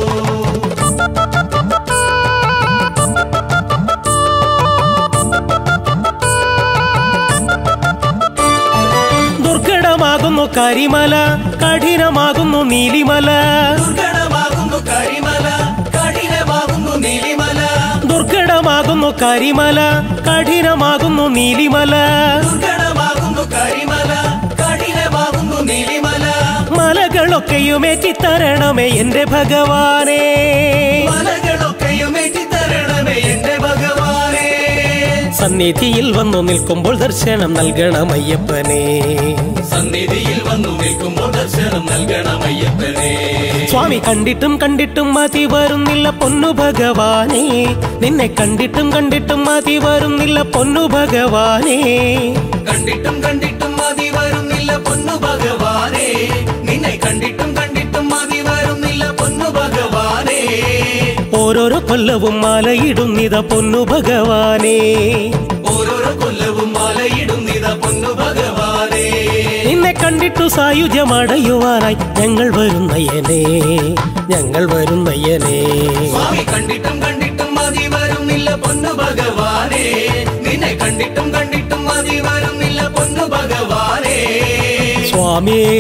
ദുർഘടമാകുന്നു കരിമല കഠിനമാകുന്നു നീലിമല ദുർഘടമാകുന്നു കരിമല കഠിനമാകുന്നു നീലിമല ദുർഘടമാകുന്നു കരിമല കഠിനമാകുന്നു നീലിമല ദുർഘടമാകുന്നു കരിമല കഠിനമാകുന്നു നീലിമല മലകളൊക്കെയും ഏറ്റിത്തരണമേ എന്റെ ഭഗവാനേ മലകളൊക്കെയും എത്തിത്തരണമേ എന്റെ ഭഗവാനേ സന്നിധിയിൽ വന്നു നിൽക്കുമ്പോൾ ദർശനം നൽകണം അയ്യപ്പനേ സന്നിധിയിൽ വന്നു നിൽക്കുമ്പോൾ ദർശനം നൽകണം അയ്യപ്പനേ സ്വാമി കണ്ടിട്ടും കണ്ടിട്ടും മതി വരുന്നില്ല പൊന്നു ഭഗവാനേ നിന്നെ കണ്ടിട്ടും കണ്ടിട്ടും മതി വരുന്നില്ല പൊന്നു ഭഗവാനേ കണ്ടിട്ടും കണ്ടിട്ടും മതി വരുന്നില്ല പൊന്നു ഭഗവാനേ നിന്നെ കണ്ടിട്ടും കണ്ടിട്ടും മതി വരുന്നില്ല പൊന്നു ഭഗവാനേ ഓരോരോ കൊല്ലവും മാലയിടുന്നിത പൊന്നു ഭഗവാനേ ഓരോരോ കൊല്ലവും മാലയിടുന്നിത പൊന്നു ഭഗവാനേ നിന്നെ കണ്ടിട്ടു സായുജ്യമടയുവാനായി ഞങ്ങൾ വരുന്നയ്യനേ ഞങ്ങൾ വരുന്നയ്യനേ സ്വാമി കണ്ടിട്ടും കണ്ടിട്ടും മതി വരുന്നില്ല പൊന്നു ഭഗവാനേ നിന്നെ കണ്ടിട്ടും കണ്ടിട്ടും മതി വരുന്നില്ല പൊന്നു ഭഗവാനേ സ്വാമിയേ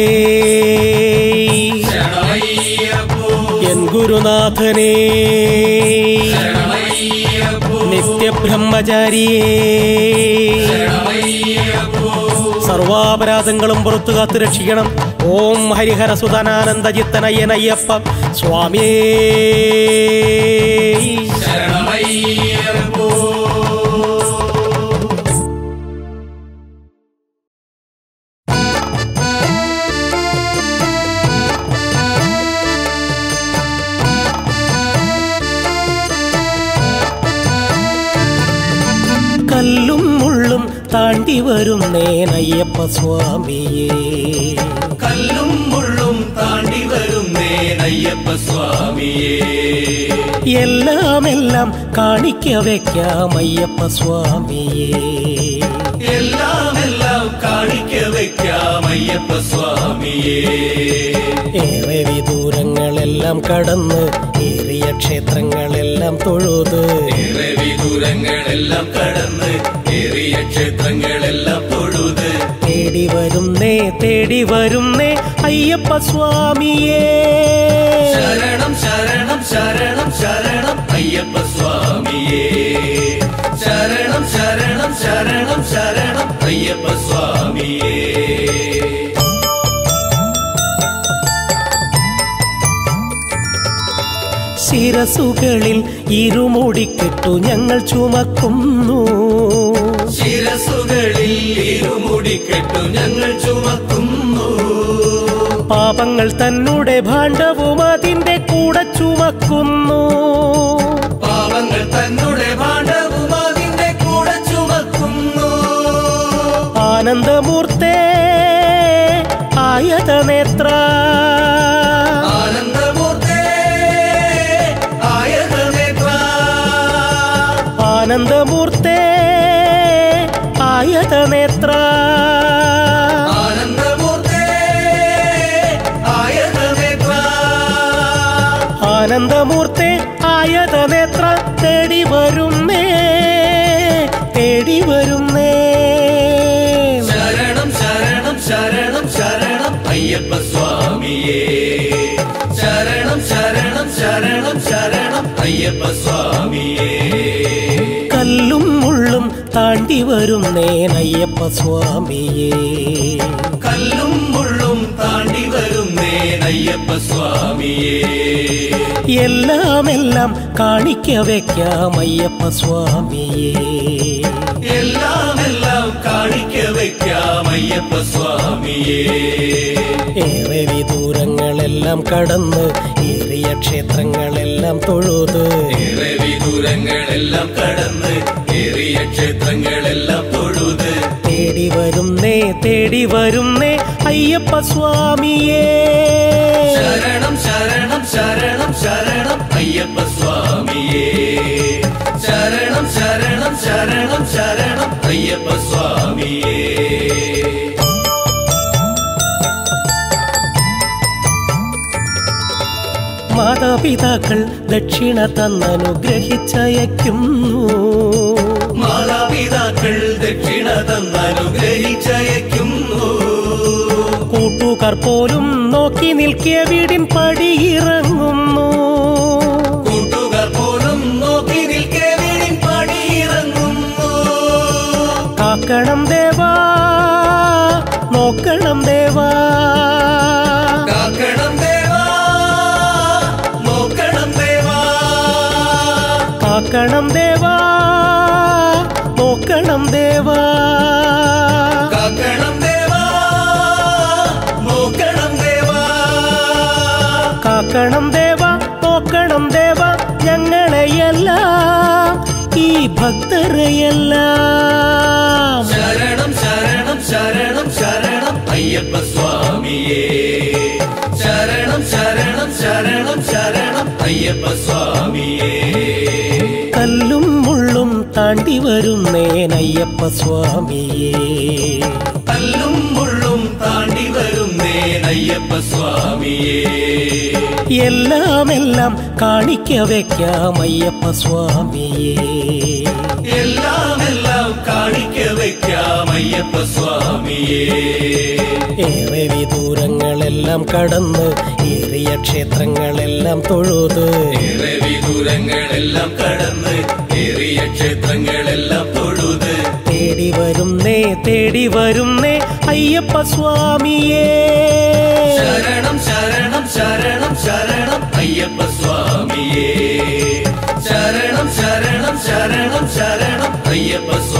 ശരണമയ്യപ്പോ എൻ ഗുരുനാഥനേ ശരണമയ്യപ്പോ നിത്യബ്രഹ്മചാരിയേ ശരണമയ്യപ്പോ സർവാപരാധങ്ങളും പുറത്തു കാത്തു രക്ഷിക്കണം ഓം ഹരിഹര സുധനാനന്ദ ചിത്തനയ്യനയ്യപ്പ സ്വാമിയേ ശരണമയ്യപ്പോ കല്ലും മുള്ളും താണ്ടി വരുന്നേനയ്യപ്പ സ്വാമിയേ കല്ലും മുള്ളും താണ്ടി വരുന്നേ അയ്യപ്പ സ്വാമിയേ എല്ലാം എല്ലാം കാണിക്ക വെക്കാം അയ്യപ്പ സ്വാമിയേ എല്ലാം എല്ലാം കാണിക്ക വെക്കാം അയ്യപ്പ സ്വാമിയേ ഏറെ വിദൂരങ്ങളെല്ലാം കടന്ന് ഏറിയ ക്ഷേത്രങ്ങളെല്ലാം തൊഴുത് ഏറെ വിദൂരങ്ങളെല്ലാം കടന്ന് ഏറിയ ക്ഷേത്രങ്ങളെല്ലാം തൊഴുത് തേടി വരുന്നേ തേടി വരുന്നേ അയ്യപ്പ സ്വാമിയേ ശരണം ശരണം ശരണം ശരണം അയ്യപ്പ സ്വാമിയേ ശരണം ശരണം ശരണം ശരണം അയ്യപ്പ സ്വാമിയേ ശിരസുകളിൽ ഇരുമുടിക്കിട്ടു ഞങ്ങൾ ചുമക്കുന്നു ശിരസുകളിൽ ഇരുമുടിക്കെട്ടു ഞങ്ങൾ ചുമക്കുന്നു പാപങ്ങൾ തന്നുടെ ഭാണ്ഡവും അതിന്റെ കൂടെ ചുമക്കുന്നു പാവങ്ങൾ തന്നുടെ ഭാണ്ഡവും അതിന്റെ കൂടെ ചുമക്കുന്നു ആനന്ദമൂർത്തേ ആയത നേത്ര ആനന്ദമൂർത്തേ ആയതനേത്ര ആനന്ദമൂർത്തേ ആയത നേത്ര ആനന്ദമൂർത്തേ ആയതനേത്ര ആനന്ദമൂർത്തേ ആയത നേത്ര തേടി വരുന്നേ തേടി വരുന്നേ ശരണം ശരണം ശരണം ശരണം അയ്യപ്പ സ്വാമിയേ ശരണം ശരണം ശരണം ശരണം അയ്യപ്പ സ്വാമിയേ കല്ലും മുള്ളും താണ്ടി വരുന്നേനയ്യപ്പ സ്വാമിയേ കല്ലും മുള്ളും താണ്ടി അയ്യപ്പ സ്വാമിയേ എല്ലാം എല്ലാം കാണിക്ക വെക്കാം അയ്യപ്പ സ്വാമിയേ എല്ലാം എല്ലാം കാണിക്ക വയ്ക്കാം അയ്യപ്പ സ്വാമിയേ ഏറെ വിദൂരങ്ങളെല്ലാം കടന്ന് ഏറിയ ക്ഷേത്രങ്ങളെല്ലാം തൊഴുത് ഏറെ വിദൂരങ്ങളെല്ലാം കടന്ന് ഏറിയ ക്ഷേത്രങ്ങളെല്ലാം തൊഴുത് തേടി വരുന്നേ തേടി വരുന്നേ അയ്യപ്പ സ്വാമിയേ ശരണം ശരണം ശരണം ശരണം അയ്യപ്പ സ്വാമിയേ ശരണം ശരണം ശരണം ശരണം അയ്യപ്പ സ്വാമിയേ മാതാപിതാക്കൾ ദക്ഷിണ തന്നനുഗ്രഹിച്ചയക്കുന്നു മാതാപിതാക്കൾ ദക്ഷിണ തന്നനുഗ്രഹിച്ചയക്കുന്നു കൂട്ടുകാർ പോലും നോക്കി നിൽക്കിയ വീടിൻ പടിയിറങ്ങുന്നു കൂട്ടുകാർ പോലും നോക്കി നിൽക്കെ വീടിൻ പടിയിറങ്ങുന്നു കാക്കണം ദേവാ നോക്കണം ദേവാ കാക്കണം ദേവാ നോക്കണം ദേവാ കാക്കണം ദേവാ നോക്കണം ദേവാ കാക്കണം ദേവാ നോക്കണം ദേവാ കാക്കണം ദേവാ നോക്കണം ദേവാ ഞങ്ങളെയെല്ലാം ഈ ഭക്തരെയെല്ലാം ശരണം ശരണം ശരണം ശരണം അയ്യപ്പ സ്വാമിയേ ശരണം ശരണം ശരണം ശരണം അയ്യപ്പ സ്വാമിയേ കല്ലും മുള്ളും താണ്ടി വരുന്നേൻ അയ്യപ്പ സ്വാമിയേ കല്ലും മുള്ളും താണ്ടി വരുന്നേ അയ്യപ്പ സ്വാമിയേ എല്ലാം എല്ലാം കാണിക്ക വെക്കാം അയ്യപ്പ സ്വാമിയേ എല്ലാം എല്ലാം കാണിക്ക വയ്ക്കാം അയ്യപ്പ സ്വാമിയേ ഏറെ വിദൂരങ്ങളെല്ലാം കടന്ന് ഏറിയ ക്ഷേത്രങ്ങളെല്ലാം തൊഴുത് ഏറെ വിദൂരങ്ങളെല്ലാം കടന്ന് ഏറിയ ക്ഷേത്രങ്ങളെല്ലാം തൊഴുത് തേടി വരുന്നേ തേടി വരുന്നേ അയ്യപ്പ സ്വാമിയേ ശരണം ശരണം ശരണം ശരണം അയ്യപ്പ സ്വാമിയേ ശരണം ശരണം ശരണം ശരണം അയ്യപ്പ സ്വാമിയേ